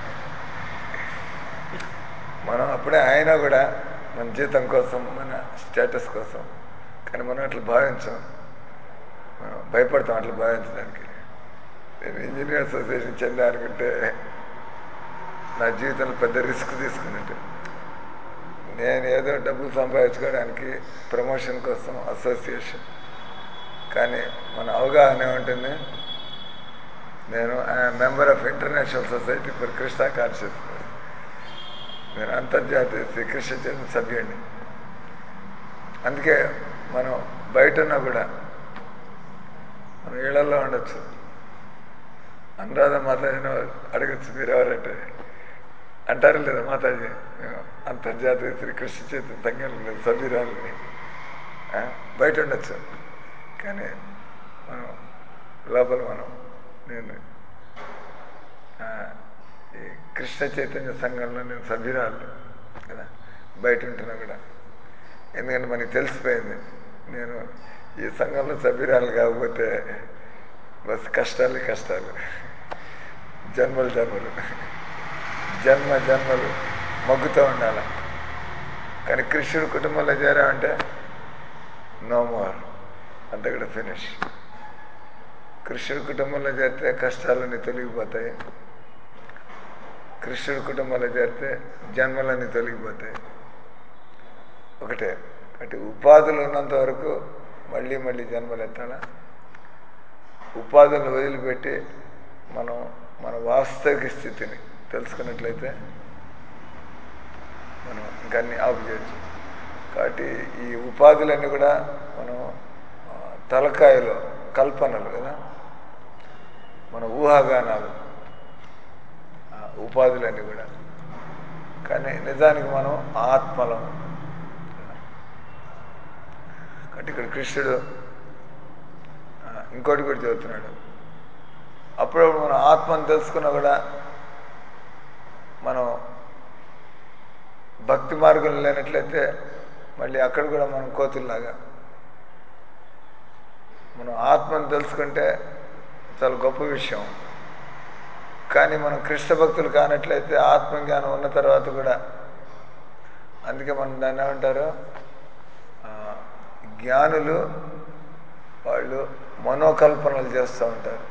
మనం అప్పుడే ఆయన కూడా మన జీతం కోసం మన స్టేటస్ కోసం కానీ మనం అట్లా భావించాం మనం భయపడతాం అట్లా భావించడానికి నేను ఇంజనీర్ అసోసియేషన్ చెందా అనుకుంటే నా జీవితంలో పెద్ద రిస్క్ తీసుకున్నట్టు నేను ఏదో డబ్బులు సంపాదించుకోవడానికి ప్రమోషన్ కోసం అసోసియేషన్ కానీ మన అవగాహన ఏముంటుంది నేను member of international society for Krishna consciousness నేను అంతర్జాతీయ శ్రీ కృష్ణ చైతన్య సభ్యుడిని అందుకే మనం బయట ఉన్నా కూడా మనం ఇళ్లలో ఉండొచ్చు అనురాధ మాతాజీని అడగచ్చు మీరు ఎవరంటే అంటారు లేదా మాతాజీ మేము అంతర్జాతీయ శ్రీ కృష్ణ చైతన్య సంఘంలో సభ్యురాలని ఆ, బయట ఉండొచ్చు కానీ మనం లోపల మనం నేను ఆ, ఈ కృష్ణ చైతన్య సంఘంలో నేను సభ్యురాలు కదా బయట ఉంటున్నా కూడా ఎందుకంటే మనకి తెలిసిపోయింది నేను ఈ సంఘంలో సభ్యురాలు కాకపోతే బస్ కష్టాలు కష్టాలు జన్మలు జన్మలు జన్మ జన్మలు మగ్గుతూ ఉండాలి కానీ కృష్ణుడు కుటుంబంలో చేరామంటే నో మోర్ అంత కూడా ఫినిష్ కృష్ణుడి కుటుంబంలో చేరితే కష్టాలన్నీ తొలగిపోతాయి కృష్ణుడి కుటుంబంలో చేరితే జన్మలన్నీ తొలగిపోతాయి ఒకటే అంటే ఉపాధులు ఉన్నంత వరకు మళ్ళీ మళ్ళీ జన్మలు ఎత్తాలా ఉపాధులను వదిలిపెట్టి మనం మన వాస్తవిక స్థితిని తెలుసుకున్నట్లయితే మనం ఇంకా అన్ని ఆపు చేయొచ్చు కాబట్టి ఈ ఉపాధులన్నీ కూడా మనం ఆ, తలకాయలో కల్పనలు కదా మన ఊహాగానాలు ఆ, ఉపాధులన్నీ కూడా కానీ నిజానికి మనం ఆత్మలం కాబట్టి ఇక్కడ కృష్ణుడు ఆ, ఇంకోటి కూడా చెబుతున్నాడు అప్పుడప్పుడు మనం ఆత్మను తెలుసుకున్నా కూడా మనం భక్తి మార్గంలో లేనట్లయితే మళ్ళీ అక్కడ కూడా మనం కోతుల్లాగా మనం ఆత్మను తెలుసుకుంటే చాలా గొప్ప విషయం కానీ మనం కృష్ణ భక్తులు కానట్లయితే ఆత్మజ్ఞానం ఉన్న తర్వాత కూడా అందుకే మనం దాన్ని ఏమంటారు ఆ, జ్ఞానులు వాళ్ళు మనోకల్పనలు చేస్తూ ఉంటారు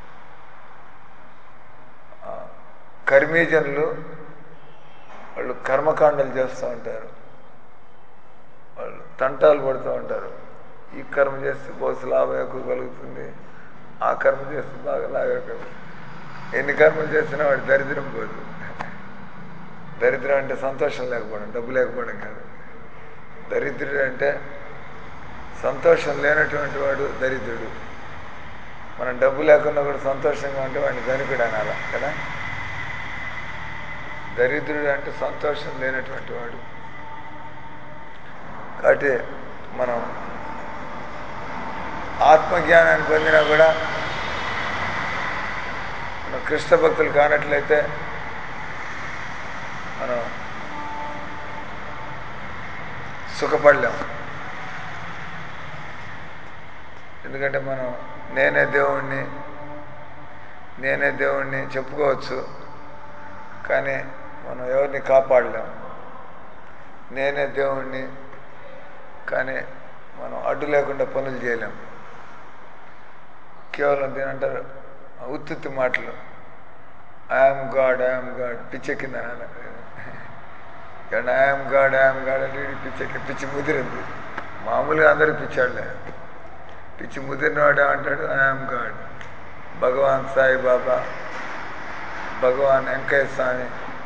ఆ, కర్మీజనులు వాళ్ళు కర్మకాండలు చేస్తూ ఉంటారు వాళ్ళు తంటాలు పడుతూ ఉంటారు ఈ కర్మ చేస్తే బహుశా లాభం ఎక్కువ కలుగుతుంది ఆ కర్మ చేస్తే బాగా లాభం కలుగుతుంది ఎన్ని కర్మలు చేసినా వాడి దరిద్రం పోదు దరిద్రం అంటే సంతోషం లేకపోవడం డబ్బు లేకపోవడం కాదు దరిద్రుడు అంటే సంతోషం లేనటువంటి వాడు దరిద్రుడు మనం డబ్బు లేకున్నా కూడా సంతోషంగా ఉంటే వాడిని ధనికుడు అనాల కదా దరిద్రుడు అంటే సంతోషం లేనటువంటి వాడు కాబట్టి మనం ఆత్మజ్ఞానాన్ని పొందినా కూడా మనం కృష్ణ భక్తులు కానట్లయితే మనం సుఖపడలేం ఎందుకంటే మనం నేనే దేవుణ్ణి నేనే దేవుణ్ణి చెప్పుకోవచ్చు కానీ మనం ఎవరిని కాపాడలేం నేనే దేవుణ్ణి కానీ మనం అడ్డు లేకుండా పనులు చేయలేం కేవలం దీని అంటారు ఉత్తుత్తి మాటలు ఐఎమ్ గాడ్ ఐఎమ్ గాడ్ పిచ్చెక్కింది అనాలి కానీ ఐఎమ్ గాడ్ ఐఎమ్ గాడ్ అంటే వీడికి పిచ్చెక్కి పిచ్చి ముదిరింది మామూలుగా అందరికి పిచ్చాడులే పిచ్చి ముదిరినవాడు అంటాడు ఐఎమ్ గాడ్ భగవాన్ సాయి బాబా భగవాన్ వెంకయ్య స్వామి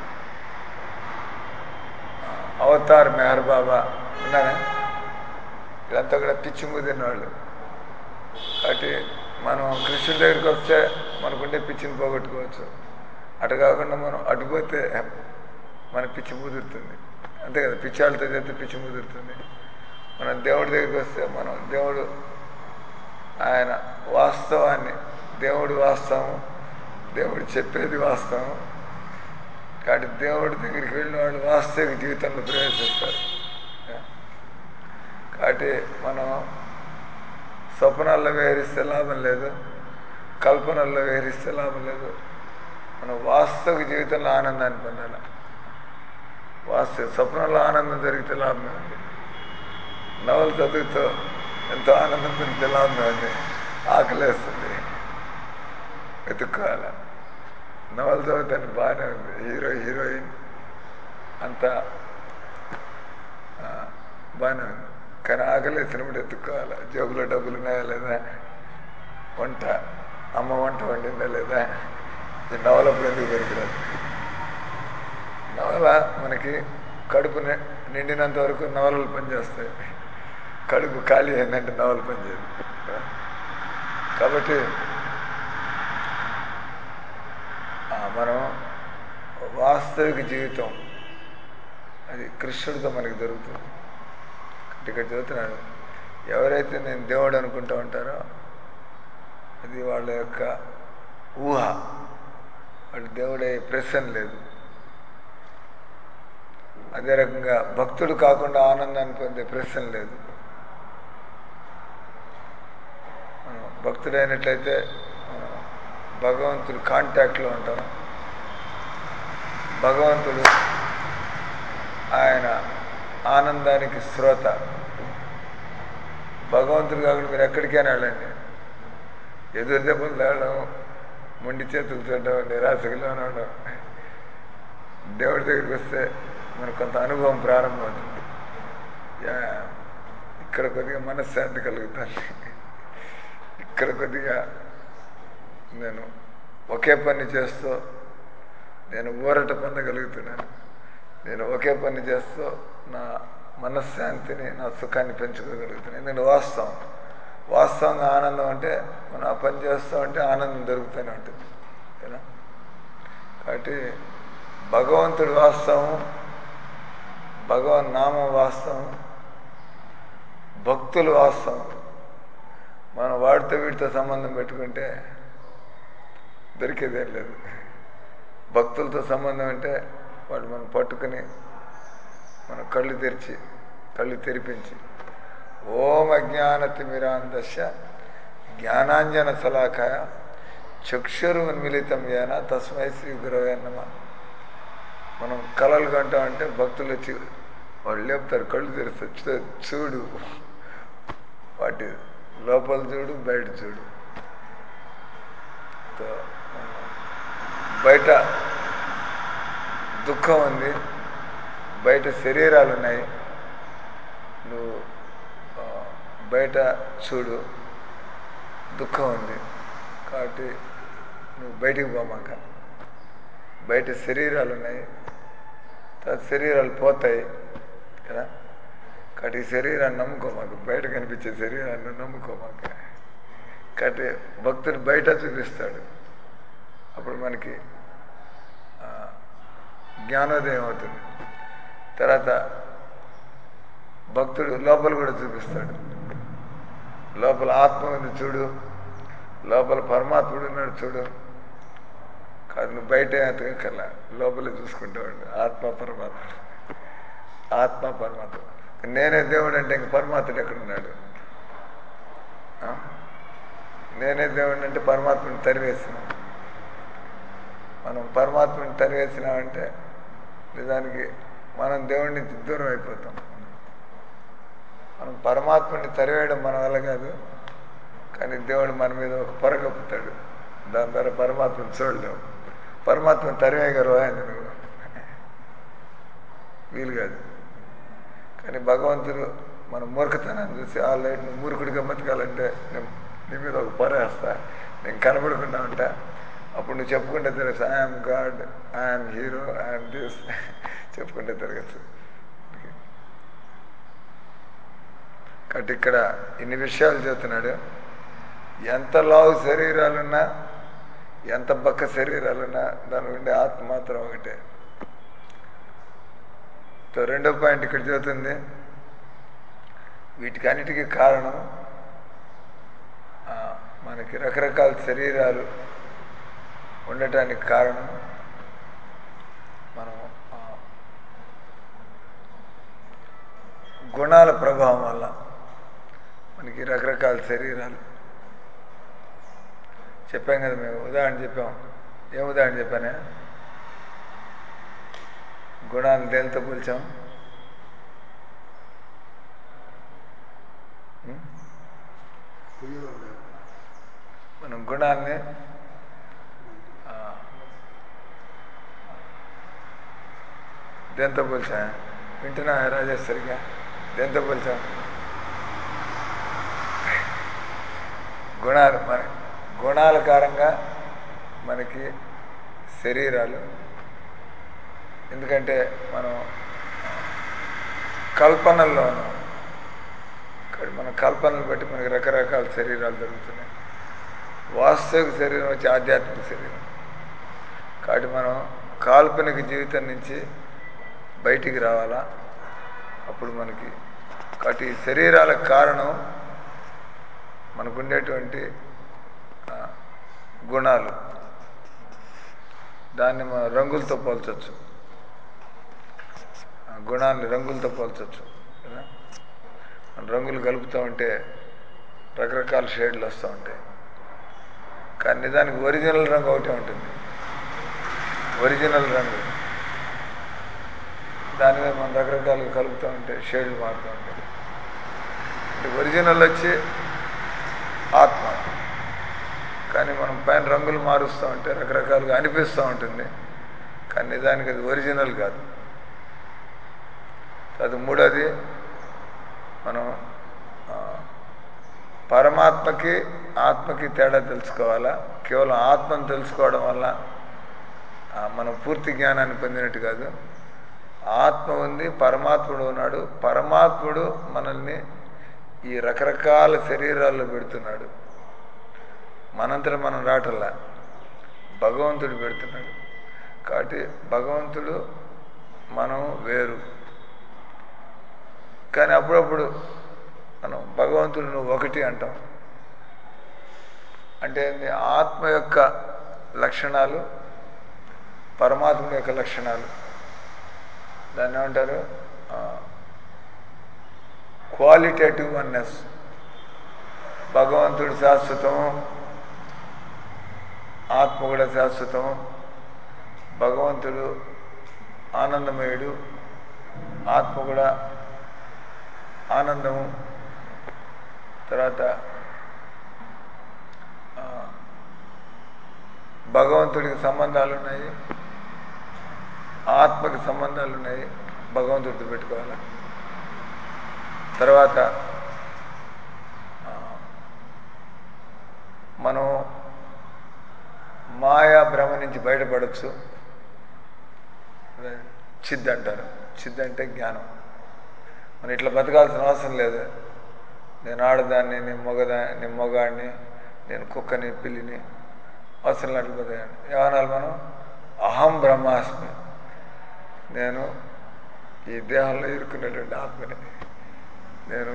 అవతార్ మెహర్ బాబా ఉన్నారా వీళ్ళంతా కూడా పిచ్చి ముదిరిన వాళ్ళు కాబట్టి మనం కృష్ణుడి దగ్గరికి వస్తే మనకుండే పిచ్చిని పోగొట్టుకోవచ్చు అటు కాకుండా మనం అటుపోతే మన పిచ్చి ముదురుతుంది అంతే కదా పిచ్చి వాళ్ళతో చేస్తే పిచ్చి ముదురుతుంది మనం దేవుడి దగ్గరికి వస్తే మనం దేవుడు ఆయన వాస్తవాన్ని దేవుడి వాస్తవం దేవుడు చెప్పేది వాస్తవం కాబట్టి దేవుడి దగ్గరికి వెళ్ళిన వాళ్ళు వాస్తవిక జీవితంలో ప్రవేశిస్తారు కాబట్టి మనం స్వప్నాల్లో విహరిస్తే లాభం లేదు కల్పనల్లో విహరిస్తే లాభం లేదు మనం వాస్తవిక జీవితంలో ఆనందాన్ని పొందాలి వాస్తవ స్వప్నంలో ఆనందం జరిగితే లాభం ఉంది నవలు చదువుతూ ఎంతో ఆనందం దొరికితే లాభం ఉంది ఆకలేస్తుంది వెతుక్కోవాలి నవలు చదువుతాను బాగానే ఉంది హీరో హీరోయిన్ అంతా ఆ, బాగానే ఉంది కానీ ఆకలి వేసినప్పుడు ఎత్తుక్కోవాలి జేబులో డబ్బులు ఉన్నాయా లేదా వంట అమ్మ వంట వండిందా లేదా ఈ నవల అప్పుడు ఎందుకు పనికిరాదు నవల మనకి కడుపు ని- నిండినంత వరకు నవలలు పనిచేస్తాయి కడుపు ఖాళీ అయిందంటే నవలు పనిచేయదు కాబట్టి ఆ, మనం వాస్తవిక జీవితం అది కృష్ణుడితో మనకి దొరుకుతుంది కాబట్టి ఇక్కడ చదువుతున్నాడు ఎవరైతే నేను దేవుడు అనుకుంటూ ఉంటారో అది వాళ్ళ యొక్క ఊహ వాళ్ళు దేవుడే ప్రశ్న లేదు అదే రకంగా భక్తుడు కాకుండా ఆనందాన్ని పొందే ప్రశ్న లేదు మనం భక్తుడైనట్లయితే మనం భగవంతుడు కాంటాక్ట్లో ఉంటాం భగవంతుడు ఆయన ఆనందానికి శ్రోత భగవంతుడు కాకుండా మీరు ఎక్కడికైనా వెళ్ళండి ఎదురు దెబ్బలు తేవడం మొండి చేతులు చూడడం నిరాశకు లోనవడం దేవుడి దగ్గరికి వస్తే మనకు కొంత అనుభవం ప్రారంభమవుతుంది యా, ఇక్కడ కొద్దిగా మనశ్శాంతి కలుగుతుంది ఇక్కడ కొద్దిగా నేను ఒకే పని చేస్తూ నేను ఊరట పొందగలుగుతున్నాను నేను ఒకే పని చేస్తూ నా మనశ్శాంతిని నా సుఖాన్ని పెంచుకోగలుగుతున్నాను ఎందుకంటే వాస్తవం వాస్తవంగా ఆనందం అంటే మనం ఆ పని చేస్తూ ఉంటే ఆనందం దొరుకుతూనే ఉంటుంది కదా కాబట్టి భగవంతుడి వాస్తవం భగవన్ నామం వాస్తవం భక్తులు వాస్తవం మనం వాడితో వీటితో సంబంధం పెట్టుకుంటే దొరికేదేం లేదు భక్తులతో సంబంధం అంటే వాళ్ళు మనం పట్టుకుని మన కళ్ళు తెరిచి కళ్ళు తెరిపించి ఓం అజ్ఞానతిమిరాందశ జ్ఞానాంజన శలాకాయ చక్షురున్మిళితం ఏన తస్మై శ్రీ గురవే నమ మనం కళలు కంటాం అంటే భక్తులు వచ్చి వాళ్ళు లేపుతారు కళ్ళు తెరుస్తారు చూ- చూడు వాటి లోపల చూడు బయట చూడు తో మనం బయట దుఃఖం ఉంది బయట శరీరాలు ఉన్నాయి నువ్వు ఆ, బయట చూడు దుఃఖం ఉంది కాబట్టి నువ్వు బయటికి పోమాక బయట శరీరాలు ఉన్నాయి తర్వాత శరీరాలు పోతాయి కదా కాబట్టి ఈ శరీరాన్ని నమ్ముకోమాక బయట కనిపించే శరీరాన్ని నమ్ముకోమాక కాబట్టి భక్తుడు బయట చూపిస్తాడు అప్పుడు మనకి ఆ, జ్ఞానోదయం అవుతుంది తర్వాత భక్తుడు లోపల కూడా చూపిస్తాడు లోపల ఆత్మ ఉంది చూడు లోపల పరమాత్ముడు ఉన్నాడు చూడు కాదు నువ్వు బయట ఎతకక్కర్లా లోపలే చూసుకుంటావాడు ఆత్మ పరమాత్మ ఆత్మ పరమాత్మ నేనే దేవుడు అంటే ఇంక పరమాత్ముడు ఎక్కడున్నాడు ఆ? నేనే దేవుడు అంటే పరమాత్మని తరివేసినాం మనం పరమాత్మని తరివేసినామంటే నిజానికి మనం దేవుడి నుంచి దూరం అయిపోతాం మనం పరమాత్మని తరివేయడం మన వల్ల కాదు కానీ దేవుడు మన మీద ఒక పొర కప్పుతాడు దాని ద్వారా పరమాత్మని చూడలేము పరమాత్మని తరివేయగలరు ఆయన నువ్వు వీలు కాదు కానీ భగవంతుడు మన మూర్ఖతనాన్ని చూసి ఆ లైట్ నువ్వు మూర్ఖుడిగా బతకాలంటే నేను నీ మీద ఒక పొర వేస్తా నేను కనబడకుండా ఉంటా అప్పుడు నువ్వు చెప్పుకుంటే తెలుసు I'm god I'm hero I'm this చెప్పుకుంటే తిరగచ్చు కాబట్టి ఇక్కడ ఇన్ని విషయాలు చెబుతున్నాడు ఎంత లావు శరీరాలున్నా ఎంత బక్క శరీరాలున్నా దాని ఉండే ఆత్మ మాత్రం ఒకటే తో రెండో పాయింట్ ఇక్కడ చెబుతుంది వీటికన్నిటికీ కారణం ఆ, మనకి రకరకాల శరీరాలు ఉండటానికి కారణం మనం ఆ, గుణాల ప్రభావం వల్ల మనకి రకరకాల శరీరాలు చెప్పాం కదా మేము ఉదాహరణ చెప్పాం ఏం ఉదాహరణ చెప్పానే గుణాలను దేనితో పోల్చాం ఉం? మనం గుణాన్ని ఆ, దేంతో పోల్చా వింటున్నా రాజేశ్వరిగా దేంతో పోల్చాం గుణాలు మన గుణాల కారంగా మనకి శరీరాలు ఎందుకంటే మనం కల్పనల్లో ఉన్నాం ఇక్కడ మన కల్పనలు బట్టి మనకి రకరకాల శరీరాలు దొరుకుతున్నాయి వాస్తవిక శరీరం వచ్చి ఆధ్యాత్మిక శరీరం కాబట్టి మనం కాల్పనిక జీవితం నుంచి బయటికి రావాలా అప్పుడు మనకి కాబట్టి ఈ శరీరాలకు కారణం మనకుండేటువంటి ఆ, గుణాలు దాన్ని మనం రంగులతో పోల్చొచ్చు ఆ గుణాన్ని రంగులతో పోల్చొచ్చు కదా మనం రంగులు కలుపుతూ ఉంటే రకరకాల షేడ్లు వస్తూ ఉంటాయి కానీ నిజానికి ఒరిజినల్ రంగు ఒకటే ఉంటుంది ఒరిజినల్ రంగు దాని మీద మనం రకరకాలుగా కలుపుతూ ఉంటే షేడ్లు మారుతూ ఉంటాయి అంటే ఒరిజినల్ వచ్చి ఆత్మ కానీ మనం పైన రంగులు మారుస్తూ ఉంటే రకరకాలుగా అనిపిస్తూ ఉంటుంది కానీ నిజానికి అది ఒరిజినల్ కాదు అది మూడోది మనం ఆ, పరమాత్మకి ఆత్మకి తేడా తెలుసుకోవాలా కేవలం ఆత్మను తెలుసుకోవడం వల్ల ఆ, మనం పూర్తి జ్ఞానాన్ని పొందినట్టు కాదు ఆత్మ ఉంది పరమాత్ముడు ఉన్నాడు పరమాత్ముడు మనల్ని ఈ రకరకాల శరీరాల్లో పెడుతున్నాడు మనంతట మనం రావటంలా భగవంతుడు పెడుతున్నాడు కాబట్టి భగవంతుడు మనం వేరు కానీ అప్పుడప్పుడు మనం భగవంతుడు నువ్వు ఒకటి అంటాం అంటే ఏంది? ఆత్మ యొక్క లక్షణాలు పరమాత్మ యొక్క లక్షణాలు దాన్ని ఏమంటారు క్వాలిటేటివ్ వన్నెస్ భగవంతుడు శాశ్వతం ఆత్మ కూడా శాశ్వతం భగవంతుడు ఆనందమయుడు ఆత్మ కూడా ఆనందము తర్వాత ఆ, భగవంతుడికి సంబంధాలు ఉన్నాయి ఆత్మకి సంబంధాలు ఉన్నాయి భగవంతుడితో పెట్టుకోవాలి తర్వాత ఆ, మనం మాయా భ్రమ నుంచి బయటపడవచ్చు చిద్ అంటారు చిద్ అంటే జ్ఞానం మనం ఇట్లా బతకాల్సిన అవసరం లేదు నేను ఆడదాన్ని నేను మొగదా నేను మొగాడిని నేను కుక్కని పిల్లిని అవసరం లేట్లు బతకండి ఏమనాలి మనం అహం బ్రహ్మాస్మి నేను ఈ దేహంలో ఇరుక్కున్నటువంటి ఆత్మని నేను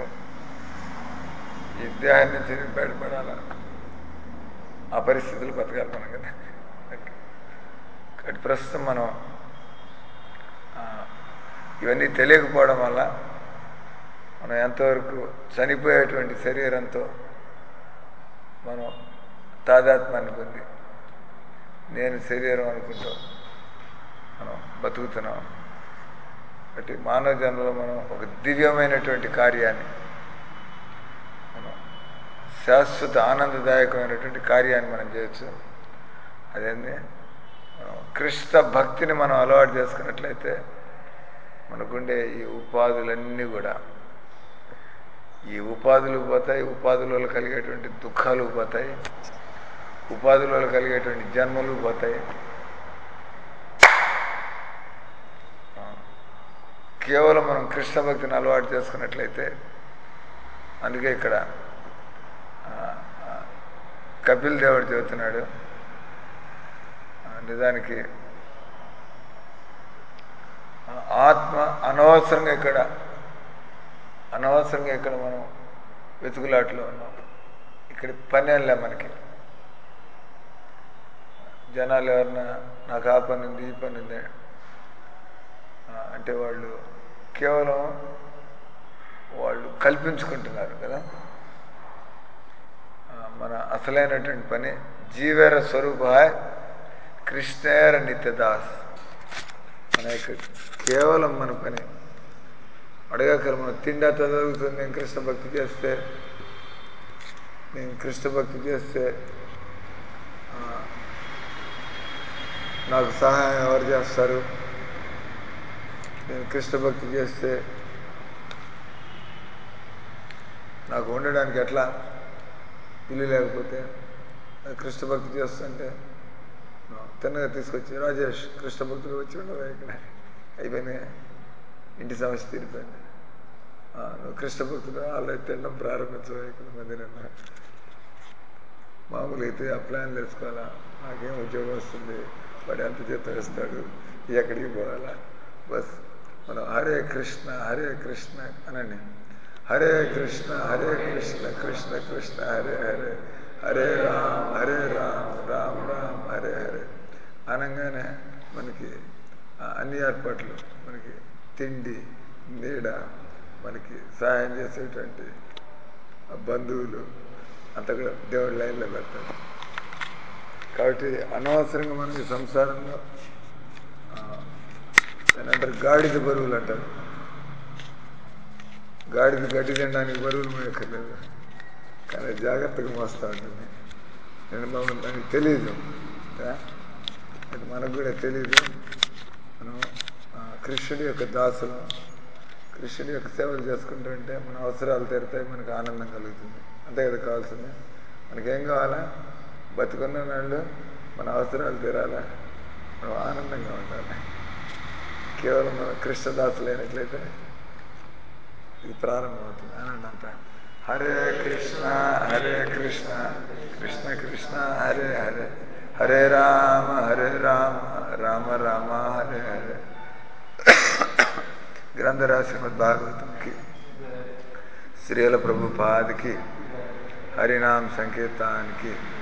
ఈ దేహం నుంచి నేను బయటపడాలా ఆ పరిస్థితులు బతకాలి మనం కదా కాబట్టి ప్రస్తుతం మనం ఆ, ఇవన్నీ తెలియకపోవడం వల్ల మనం ఎంతవరకు చనిపోయేటువంటి శరీరంతో మనం తాదాత్మ్యాన్ని పొంది నేను శరీరం అనుకుంటూ మనం బతుకుతున్నాం కాబట్టి మానవ జన్మలో మనం ఒక దివ్యమైనటువంటి కార్యాన్ని మనం శాశ్వత ఆనందదాయకమైనటువంటి కార్యాన్ని మనం చేయొచ్చు అదేంది మనం కృష్ణ భక్తిని మనం అలవాటు చేసుకున్నట్లయితే మనకుండే ఈ ఉపాధులన్నీ కూడా ఈ ఉపాధులు పోతాయి ఉపాధుల వల్ల కలిగేటువంటి దుఃఖాలు పోతాయి ఉపాధుల వల్ల కలిగేటువంటి జన్మలు పోతాయి ఆ, కేవలం మనం కృష్ణ భక్తిని అలవాటు చేసుకున్నట్లయితే అందుకే ఇక్కడ ఆ, ఆ, కపిల్ దేవుడు చెబుతున్నాడు ఆ, నిజానికి ఆ, ఆత్మ అనవసరంగా ఇక్కడ అనవసరంగా ఇక్కడ మనం వెతుకులాట్లో ఉన్నాం ఇక్కడ పని లే మనకి జనాలు ఎవరన్నా నాకు ఆ పని ఉంది ఈ పని ఉంది ఆ, అంటే వాళ్ళు కేవలం వాళ్ళు కల్పించుకుంటున్నారు కదా ఆ, మన అసలైనటువంటి పని జీవేర స్వరూప కృష్ణేర నిత్యదాస్ మన యొక్క కేవలం మన పని అడగకరు మనం తిండా చదువుతుంది నేను కృష్ణ భక్తి చేస్తే నేను కృష్ణ భక్తి చేస్తే ఆ, నాకు సహాయం ఎవరు చేస్తారు నేను కృష్ణ భక్తి చేస్తే నాకు ఉండడానికి ఎట్లా ఇల్లు లేకపోతే కృష్ణ భక్తి చేస్తుంటే తిన్నగా తీసుకొచ్చి రాజేష్ కృష్ణ భక్తులు వచ్చి ఉండవు ఇక్కడ అయిపోయింది ఇంటి సమస్య తీరిపోయింది ఆ, నువ్వు కృష్ణ భక్తులు ఆల్రెడీ తినడం ప్రారంభించవు ఇక్కడ మందిరంలో మామూలు అయితే ఆ ప్లాన్లు వేసుకోవాలా నాకేం ఉద్యోగం వస్తుంది వాడు ఎంత జీతం ఇస్తాడు ఎక్కడికి పోవాలా బస్ మనం హరే కృష్ణ హరే కృష్ణ అనండి హరే కృష్ణ హరే కృష్ణ కృష్ణ కృష్ణ హరే హరే హరే రామ్ హరే రామ్ రామ్ రామ్ హరే హరే అనగానే మనకి ఆ అన్ని ఏర్పాట్లు మనకి తిండి నీడ మనకి సహాయం చేసేటువంటి ఆ బంధువులు అంతా కూడా దేవుడి లైన్లో పెడతాడు కాబట్టి అనవసరంగా మనకి సంసారంలో ఆ, దాన్ని అంటారు గాడిద బరువులు అంటారు గాడిద గడ్డి తినడానికి బరువులు మోయక్కర్లేదు కానీ జాగ్రత్తగా మోస్తూ ఉంటుంది నేను మమ్మల్ని దానికి తెలియదు కదా? అది మనకు కూడా తెలియదు మనం ఆ, కృష్ణుడి యొక్క దాసులు కృష్ణుడి యొక్క సేవలు చేసుకుంటుంటే మన అవసరాలు తీరుతాయి మనకు ఆనందం కలుగుతుంది అంతే కదా కావాల్సింది మనకేం కావాలా బతుకున్న నాళ్ళు మన అవసరాలు తీరాలా మనం ఆనందంగా ఉండాలి కేవలం మన కృష్ణదాసులు అయినట్లయితే ఇది ప్రారంభమవుతుంది అని అంట హరే కృష్ణ హరే కృష్ణ కృష్ణ కృష్ణ హరే హరే హరే రామ హరే రామ రామ రామ హరే హరే గ్రంథరా శ్రీమద్ భాగవతంకి శ్రీల ప్రభుపాదికి హరినామ సంకీర్తానికి